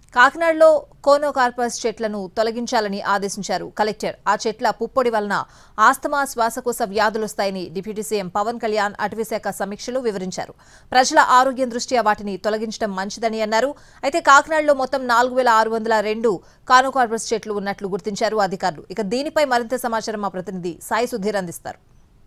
కాకినాడలో కోనోకార్పస్ చెట్లను తొలగించాలని ఆదేశించారు కలెక్టర్ ఆ చెట్ల పుప్పొడి వలన ఆస్తమా శ్వాసకోశ వ్యాధులొస్తాయని డిప్యూటీ సీఎం పవన్ కళ్యాణ్ అటవీశాఖ సమీక్షలో వివరించారు ప్రజల ఆరోగ్యం దృష్ట్యా వాటిని తొలగించడం మంచిదని అన్నారు అయితే కాకినాడలో మొత్తం నాలుగు వేల ఆరు వందల రెండు కానోకార్పస్ చెట్లు ఉన్నట్లు గుర్తించారు అధికారులు ఇక దీనిపై మరింత సమాచారం మా ప్రతినిధి సాయి సుధీర్ అందిస్తారు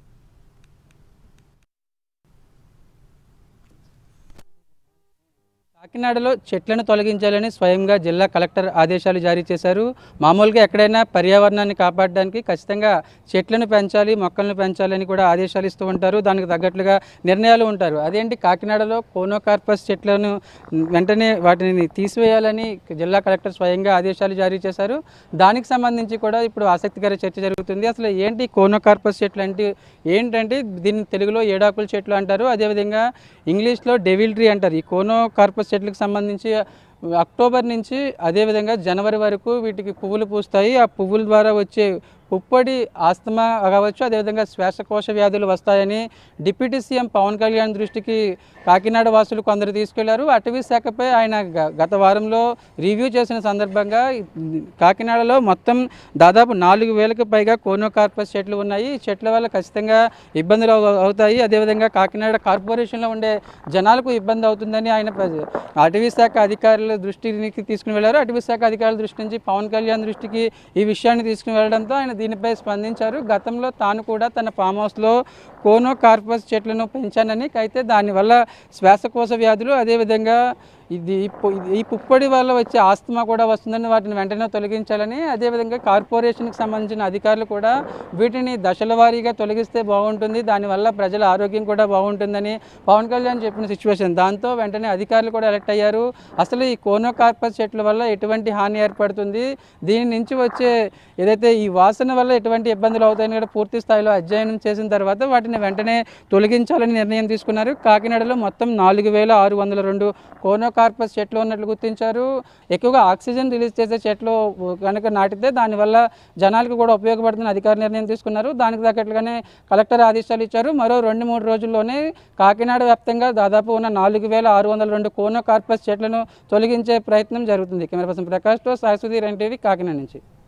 కాకినాడలో చెట్లను తొలగించాలని స్వయంగా జిల్లా కలెక్టర్ ఆదేశాలు జారీ చేశారు మామూలుగా ఎక్కడైనా పర్యావరణాన్ని కాపాడడానికి ఖచ్చితంగా చెట్లను పెంచాలి మొక్కలను పెంచాలని కూడా ఆదేశాలు ఇస్తూ ఉంటారు దానికి తగ్గట్లుగా నిర్ణయాలు ఉంటారు అదేంటి కాకినాడలో కోనోకార్పస్ చెట్లను వెంటనే వాటిని తీసివేయాలని జిల్లా కలెక్టర్ స్వయంగా ఆదేశాలు జారీ చేశారు దానికి సంబంధించి కూడా ఇప్పుడు ఆసక్తికర చర్చ జరుగుతుంది అసలు ఏంటి కోనోకార్పస్ చెట్లు అంటే ఏంటంటే దీన్ని తెలుగులో ఏడాకుల చెట్లు అంటారు అదేవిధంగా ఇంగ్లీష్లో డెవిల్ ట్రీ అంటారు ఈ కోనోకార్పస్ చెట్లకు సంబంధించి అక్టోబర్ నుంచి అదేవిధంగా జనవరి వరకు వీటికి పువ్వులు పూస్తాయి ఆ పువ్వుల ద్వారా వచ్చే పుప్పొడి ఆస్తమా కావచ్చు అదేవిధంగా శ్వాసకోశ వ్యాధులు వస్తాయని డిప్యూటీ సీఎం పవన్ కళ్యాణ్ దృష్టికి కాకినాడ వాసులు కొందరు తీసుకెళ్లారు అటవీ శాఖపై ఆయన గ- గత వారంలో రివ్యూ చేసిన సందర్భంగా కాకినాడలో మొత్తం దాదాపు నాలుగు వేలకు పైగా కోనోకార్పస్ చెట్లు ఉన్నాయి ఈ చెట్ల వల్ల ఖచ్చితంగా ఇబ్బందులు అవు- అవుతాయి అదేవిధంగా కాకినాడ కార్పొరేషన్లో ఉండే జనాలకు ఇబ్బంది అవుతుందని ఆయన ప్ర- అటవీ శాఖ అధికారుల దృష్టికి తీసుకుని వెళ్ళారు అటవీ శాఖ అధికారుల దృష్టి నుంచి పవన్ కళ్యాణ్ దృష్టికి ఈ విషయాన్ని తీసుకుని వెళ్ళడంతో ఆయన దీనిపై స్పందించారు గతంలో తాను కూడా తన ఫామ్ హౌస్లో కోనో కార్పస్ చెట్లను పెంచానని అయితే దానివల్ల శ్వాసకోశ వ్యాధులు అదేవిధంగా ఇది ఈ పు- ఇది- ఈ పుప్పొడి వల్ల వచ్చే ఆస్తమా కూడా వస్తుందని వాటిని వెంటనే తొలగించాలని అదేవిధంగా కార్పొరేషన్కి సంబంధించిన అధికారులు కూడా వీటిని దశల వారీగా తొలగిస్తే బాగుంటుంది దానివల్ల ప్రజల ఆరోగ్యం కూడా బాగుంటుందని పవన్ కళ్యాణ్ చెప్పిన సిచ్యువేషన్ దాంతో వెంటనే అధికారులు కూడా ఎలక్ట్ అయ్యారు అసలు ఈ కోనోకార్పస్ చెట్ల వల్ల ఎటువంటి హాని ఏర్పడుతుంది దీని నుంచి వచ్చే ఏదైతే ఈ వాసన వల్ల ఎటువంటి ఇబ్బందులు అవుతాయని కూడా పూర్తి స్థాయిలో అధ్యయనం చేసిన తర్వాత వాటిని వెంటనే తొలగించాలని నిర్ణయం తీసుకున్నారు కాకినాడలో మొత్తం నాలుగు వేల ఆరు వందల రెండు కోనోకార్పస్ చెట్లు ఉన్నట్లు గుర్తించారు ఎక్కువగా ఆక్సిజన్ రిలీజ్ చేసే చెట్లు కనుక నాటితే దానివల్ల జనాలకు కూడా ఉపయోగపడుతున్న అధికార నిర్ణయం తీసుకున్నారు దానికి తగ్గట్లుగానే కలెక్టర్ ఆదేశాలు ఇచ్చారు మరో రెండు మూడు రోజుల్లోనే కాకినాడ వ్యాప్తంగా దాదాపు ఉన్న నాలుగు వేల ఆరు వందల రెండు కోనోకార్పస్ చెట్లను తొలగించే ప్రయత్నం జరుగుతుంది కెమెరా పర్సన్ ప్రకాష్తో సాయసుధీర్ ఎన్టీవీ కాకినాడ నుంచి